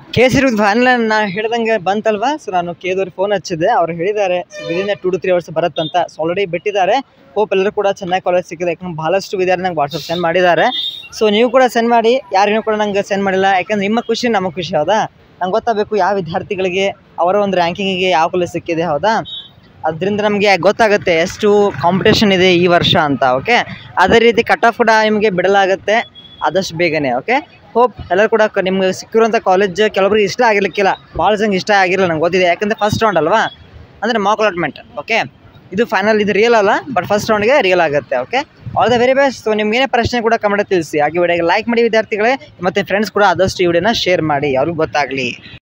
ಕೇಸರಿ ಫೈನಲ್ ನಾನು ಹೇಳ್ದಂಗೆ ಬಂತಲ್ವಾ ಸೊ ನಾನು ಕೇದವ್ರಿಗೆ ಫೋನ್ ಹಚ್ಚಿದ್ದೆ ಅವ್ರು ಹೇಳಿದ್ದಾರೆ within two two three hours ಬರುತ್ತಂತ ಸೊ ಆಲ್ರೆಡಿ ಬಿಟ್ಟಿದ್ದಾರೆ ಹೋಪ್ ಎಲ್ಲರೂ ಕೂಡ ಚೆನ್ನಾಗಿ ಕಾಲೇಜ್ ಸಿಕ್ಕಿದೆ ಯಾಕಂದ್ರೆ ಭಾಳಷ್ಟು ವಿದ್ಯಾರ್ಥಿ ನಂಗೆ ವಾಟ್ಸಪ್ ಸೆಂಡ್ ಮಾಡಿದ್ದಾರೆ ಸೊ ನೀವು ಕೂಡ ಸೆಂಡ್ ಮಾಡಿ ಯಾರಿಗೂ ಕೂಡ ನಂಗೆ ಸೆಂಡ್ ಮಾಡಿಲ್ಲ ಯಾಕಂದ್ರೆ ನಿಮ್ಮ ಖುಷಿ ನಮ್ಮ ಖುಷಿ ಹೌದಾ ನಂಗೆ ಗೊತ್ತಾಗಬೇಕು ಯಾವ ವಿದ್ಯಾರ್ಥಿಗಳಿಗೆ ಅವರ ಒಂದು ರ್ಯಾಂಕಿಂಗಿಗೆ ಯಾವ ಕಾಲೇಜ್ ಸಿಕ್ಕಿದೆ ಹೌದಾ ಅದರಿಂದ ನಮಗೆ ಗೊತ್ತಾಗುತ್ತೆ ಎಷ್ಟು ಕಾಂಪಿಟೇಷನ್ ಇದೆ ಈ ವರ್ಷ ಅಂತ ಓಕೆ ಅದೇ ರೀತಿ ಕಟ್ ಆಫ್ ಕೂಡ ನಿಮಗೆ ಬಿಡಲಾಗುತ್ತೆ ಆದಷ್ಟು ಬೇಗನೆ ಓಕೆ ಹೋಪ್ ಎಲ್ಲರೂ ಕೂಡ ಕ- ನಿಮ್ಗೆ ಸಿಕ್ಕಿರುವಂಥ ಕಾಲೇಜ್ ಕೆಲವರಿಗೆ ಇಷ್ಟ ಆಗಿರ್ಲಿಕ್ಕಿಲ್ಲ ಭಾಳ ಜನಕ್ಕೆ ಇಷ್ಟ ಆಗಿರಲ್ಲ ನಂಗೆ ಗೊತ್ತಿದೆ ಯಾಕಂದರೆ ಫಸ್ಟ್ ರೌಂಡ್ ಅಲ್ವಾ ಅಂದರೆ ಮಾಕ್ ಅಲಾಟ್ಮೆಂಟ್ ಓಕೆ ಇದು ಫೈನಲ್ ಇದು ರಿಯಲ್ ಅಲ್ಲ ಬಟ್ ಫಸ್ಟ್ ರೌಂಡ್ಗೆ ರಿಯಲ್ ಆಗುತ್ತೆ okay all the very best so ನಿಮ್ಗೇನೇ ಪ್ರಶ್ನೆ ಕೂಡ ಕಮೆಂಟ್ ತಿಳಿಸಿ ಹಾಗೆ ವಿಡಿಯೋಗೆ ಲೈಕ್ ಮಾಡಿ ವಿದ್ಯಾರ್ಥಿಗಳೇ ಮತ್ತು ಫ್ರೆಂಡ್ಸ್ ಕೂಡ ಆದಷ್ಟು ಈ ವಿಡಿಯೋನ ಶೇರ್ ಮಾಡಿ ಅವ್ರಿಗೆ ಗೊತ್ತಾಗಲಿ